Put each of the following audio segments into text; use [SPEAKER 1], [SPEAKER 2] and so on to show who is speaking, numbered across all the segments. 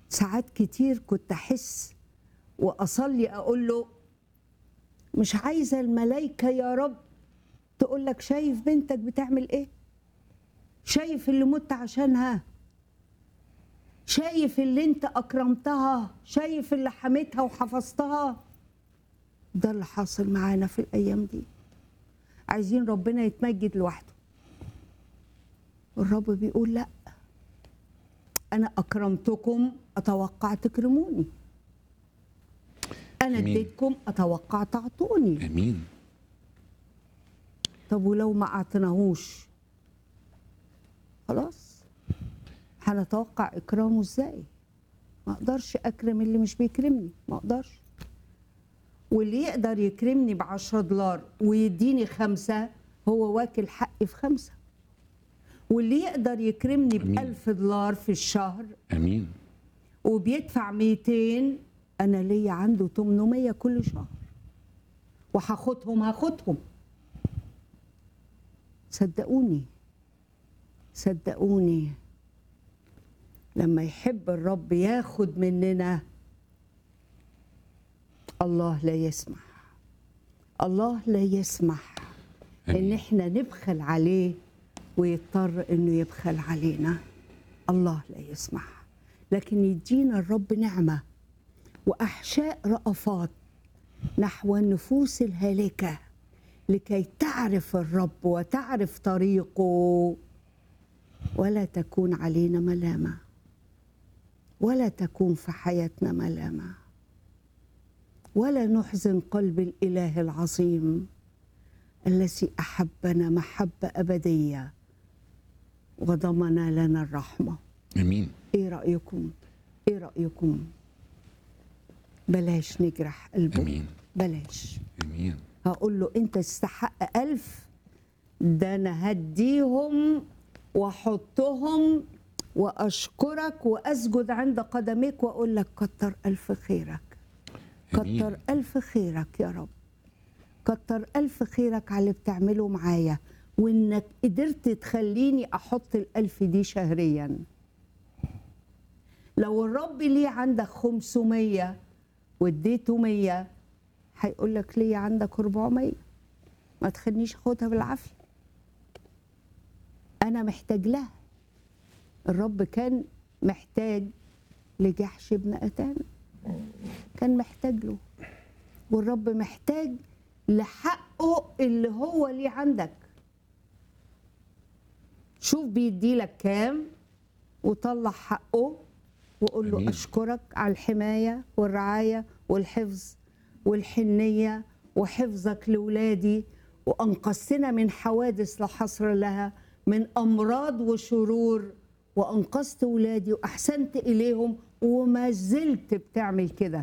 [SPEAKER 1] ساعات كتير كنت احس واصلي اقول له مش عايزه الملائكه يا رب تقول لك شايف بنتك بتعمل ايه شايف اللي مت عشانها شايف اللي انت اكرمتها شايف اللي حميتها وحفظتها ده اللي حاصل معانا في الايام دي عايزين ربنا يتمجد لوحده والرب بيقول لا انا اكرمتكم اتوقع تكرموني انا
[SPEAKER 2] أمين.
[SPEAKER 1] اديتكم اتوقع تعطوني
[SPEAKER 2] امين
[SPEAKER 1] طب ولو ما اعطيناهوش خلاص هنتوقع اكرامه ازاي ما اقدرش اكرم اللي مش بيكرمني ما اقدرش واللي يقدر يكرمني بعشرة دولار ويديني خمسة هو واكل حقي في خمسة واللي يقدر يكرمني
[SPEAKER 2] أمين.
[SPEAKER 1] بألف دولار في الشهر
[SPEAKER 2] امين
[SPEAKER 1] وبيدفع 200 انا ليا عنده 800 كل شهر وهاخدهم هاخدهم صدقوني صدقوني لما يحب الرب ياخد مننا الله لا يسمح الله لا يسمح ان
[SPEAKER 2] آمين.
[SPEAKER 1] احنا نبخل عليه ويضطر انه يبخل علينا الله لا يسمح لكن يدينا الرب نعمه واحشاء رأفات نحو النفوس الهالكه لكي تعرف الرب وتعرف طريقه ولا تكون علينا ملامه ولا تكون في حياتنا ملامه ولا نحزن قلب الاله العظيم الذي احبنا محبه ابديه وضمن لنا الرحمه
[SPEAKER 2] امين
[SPEAKER 1] ايه رايكم ايه رايكم بلاش نجرح قلبه
[SPEAKER 2] امين
[SPEAKER 1] بلاش
[SPEAKER 2] امين
[SPEAKER 1] هقول له انت تستحق ألف ده انا هديهم واحطهم واشكرك واسجد عند قدميك واقول لك كتر الف خيرك
[SPEAKER 2] آمين.
[SPEAKER 1] كتر الف خيرك يا رب كتر الف خيرك على اللي بتعمله معايا وانك قدرت تخليني احط الالف دي شهريا لو الرب ليه عندك 500 واديته 100 هيقول لك ليه عندك 400 ما تخلينيش اخدها بالعافيه انا محتاج لها الرب كان محتاج لجحش ابن اتان كان محتاج له والرب محتاج لحقه اللي هو ليه عندك شوف بيدي لك كام وطلع حقه وقول له
[SPEAKER 2] أمين.
[SPEAKER 1] اشكرك على الحمايه والرعايه والحفظ والحنيه وحفظك لاولادي وانقذتنا من حوادث لا حصر لها من امراض وشرور وانقذت ولادي واحسنت اليهم وما زلت بتعمل كده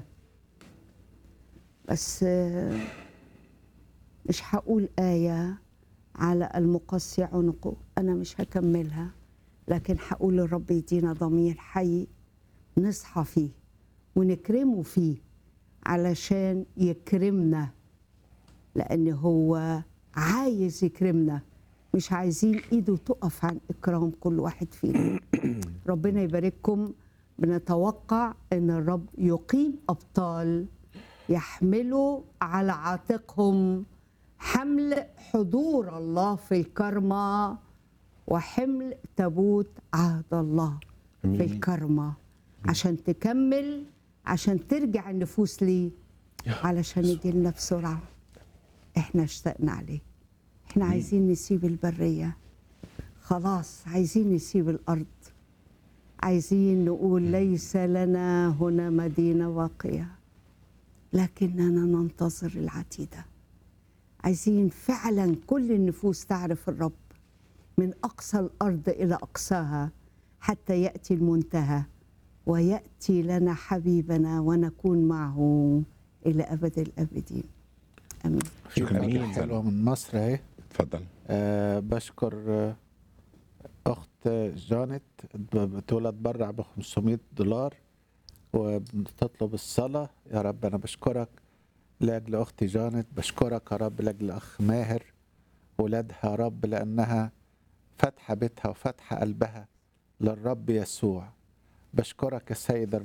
[SPEAKER 1] بس آه، مش هقول آية على المقصي عنقه أنا مش هكملها لكن هقول الرب يدينا ضمير حي نصحى فيه ونكرمه فيه علشان يكرمنا لأن هو عايز يكرمنا مش عايزين ايده تقف عن اكرام كل واحد فينا ربنا يبارككم بنتوقع ان الرب يقيم ابطال يحملوا على عاتقهم حمل حضور الله في الكرمة وحمل تابوت عهد الله في
[SPEAKER 2] أمين.
[SPEAKER 1] الكرمة عشان تكمل عشان ترجع النفوس ليه علشان يجي لنا بسرعة احنا اشتقنا عليه احنا عايزين نسيب البرية خلاص عايزين نسيب الأرض عايزين نقول ليس لنا هنا مدينة واقية لكننا ننتظر العتيدة عايزين فعلا كل النفوس تعرف الرب من أقصى الأرض إلى أقصاها حتى يأتي المنتهى ويأتي لنا حبيبنا ونكون معه إلى أبد الآبدين آمين
[SPEAKER 2] شكرا لك يا
[SPEAKER 3] أمين
[SPEAKER 2] حسام.
[SPEAKER 3] حلوة من مصر اهي
[SPEAKER 2] اتفضل
[SPEAKER 3] أه بشكر آه، أخت جانت ب- بتقول أتبرع ب 500 دولار وبتطلب الصلاة يا رب أنا بشكرك لأجل أختي جانت بشكرك يا رب لأجل أخ ماهر ولادها يا رب لأنها فاتحة بيتها وفاتحة قلبها للرب يسوع بشكرك يا سيد